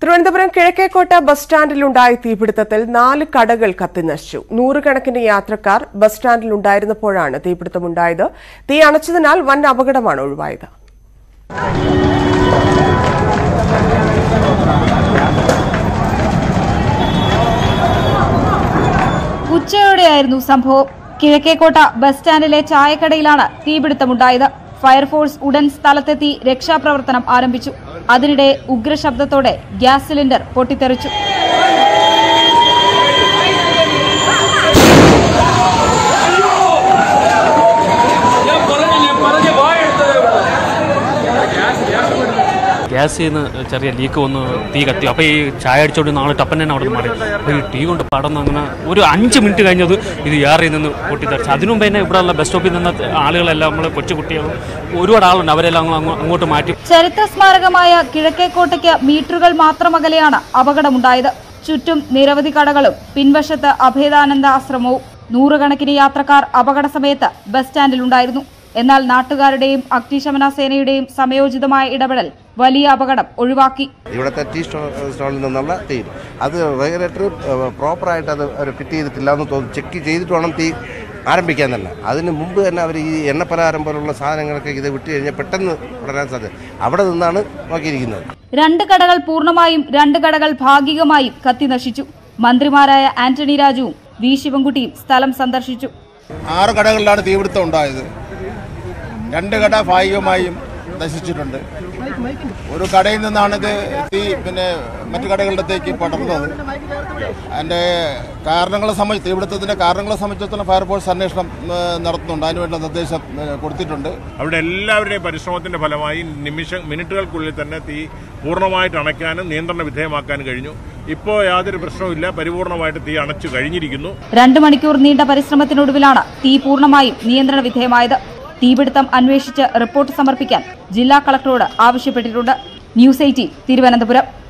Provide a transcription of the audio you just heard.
Thiruvananthapuram Kizhakkekotta bus സ്റ്റാൻഡിലുണ്ടായ തീപിടുത്തത്തിൽ നാല് കടകൾ കത്തിനശിച്ചു നൂറുകണക്കിന് യാത്രക്കാർ ബസ് സ്റ്റാൻഡിൽ ഉണ്ടായിരുന്നപ്പോഴാണ് തീപിടുത്തമുണ്ടായത് തീ അണച്ചതിനാൽ വൻ അപകടമാണ് ഒഴിവായത് ഉച്ചയോടെയായിരുന്നു സംഭവം കിഴക്കേക്കോട്ട ബസ് സ്റ്റാൻഡിലെ ചായക്കടയിലാണ് തീപിടുത്തമുണ്ടായത് ഫയർഫോഴ്സ് ഉടൻ സ്ഥലത്തെത്തി രക്ഷാപ്രവർത്തനം ആരംഭിച്ചു അതിനിടെ ഉഗ്രശബ്ദത്തോടെ ഗ്യാസ് സിലിണ്ടർ പൊട്ടിത്തെറിച്ചു ഗ്യാസിൽ നിന്ന് ചെറിയ ലീക്ക് വന്ന് തീ കത്തി അപ്പോൾ ഈ ചായ അടിച്ചോണ്ട് നാളെ ടപ്പൻ തന്നെ അവിടെ നിന്ന് മാറി അപ്പോൾ ഈ ടീ കൊണ്ട് പടന്ന് അങ്ങനെ ഒരു അഞ്ച് മിനിറ്റ് കഴിഞ്ഞത് ഇത് യാറിൽ നിന്ന് പൊട്ടിത്തെറിച്ചു അതിനു മുമ്പ് തന്നെ ഇവിടെയുള്ള ബസ് സ്റ്റോപ്പിൽ നിന്ന് ആളുകളെല്ലാം നമ്മൾ കൊച്ചു കുട്ടികളും ഒരുപാട് ആളുണ്ട് അവരെല്ലാം അങ്ങ് അങ്ങോട്ട് മാറ്റി ചരിത്ര സ്മാരകമായ കിഴക്കേക്കോട്ടയ്ക്ക് മീറ്ററുകൾ മാത്രം അകലെയാണ് അപകടമുണ്ടായത് ചുറ്റും നിരവധി കടകളും പിൻവശത്ത് അഭേദാനന്ദ ആശ്രമവും നൂറുകണക്കിന് യാത്രക്കാർ അപകട സമയത്ത് ബസ് സ്റ്റാൻഡിലുണ്ടായിരുന്നു എന്നാൽ നാട്ടുകാരുടെയും അഗ്നിശമന സേനയുടെയും സമയോചിതമായ ഇടപെടൽ വലിയ അപകടം ഒഴിവാക്കി ഇവിടുത്തെ ടീ സ്റ്റോ സ്റ്റോളിൽ നിന്നുള്ള തീ അത് റെഗുലേറ്റർ പ്രോപ്പറായിട്ട് അത് അവർ ഫിറ്റ് ചെയ്തിട്ടില്ല എന്ന് തോന്നുന്നു ചെക്ക് ചെയ്തിട്ട് വേണം തീ ആരംഭിക്കാൻ തന്നെ അതിന് മുമ്പ് തന്നെ അവർ ഈ എണ്ണപ്പലഹാരം പോലുള്ള സാധനങ്ങളൊക്കെ ഇത് വിട്ട് കഴിഞ്ഞാൽ പെട്ടെന്ന് തുടരാൻ സാധ്യത അവിടെ നിന്നാണ് നോക്കിയിരിക്കുന്നത് രണ്ട് കടകൾ പൂർണ്ണമായും രണ്ട് കടകൾ ഭാഗികമായും കത്തി നശിച്ചു മന്ത്രിമാരായ ആന്റണി രാജുവും വി ശിവൻകുട്ടിയും സ്ഥലം സന്ദർശിച്ചു ആറ് കടകളിലാണ് തീപിടുത്തം ഉണ്ടായത് രണ്ട് കട ഭാഗികമായും നശിച്ചിട്ടുണ്ട് ഒരു കടയിൽ നിന്നാണ് ഇത് തീ പിന്നെ മറ്റു കടകളിലത്തേക്ക് പടർന്നത് അതിൻ്റെ കാരണങ്ങളെ സംബന്ധിച്ച് തീപിടുത്തത്തിൻ്റെ കാരണങ്ങളെ സംബന്ധിച്ചിടത്തോളം ഫയർഫോഴ്സ് അന്വേഷണം ഏഹ്, നടത്തുന്നുണ്ട് അതിനുവേണ്ട നിർദ്ദേശം ഏഹ്, കൊടുത്തിട്ടുണ്ട് അവിടെ എല്ലാവരുടെയും പരിശ്രമത്തിന്റെ ഫലമായി നിമിഷ മിനിറ്റുകൾക്കുള്ളിൽ തന്നെ തീ പൂർണ്ണമായിട്ട് അണയ്ക്കാനും നിയന്ത്രണ വിധേയമാക്കാനും കഴിഞ്ഞു ഇപ്പോൾ യാതൊരു പ്രശ്നവുമില്ല പരിപൂർണമായിട്ട് തീ അണച്ചു കഴിഞ്ഞിരിക്കുന്നു രണ്ടു മണിക്കൂർ നീണ്ട പരിശ്രമത്തിനൊടുവിലാണ് തീ പൂർണ്ണമായും നിയന്ത്രണ വിധേയമായത് തീപിടുത്തം അന്വേഷിച്ച് റിപ്പോർട്ട് സമർപ്പിക്കാൻ ജില്ലാ കളക്ടറോട് ആവശ്യപ്പെട്ടിട്ടുണ്ട് ന്യൂസ് എയ്റ്റീൻ തിരുവനന്തപുരം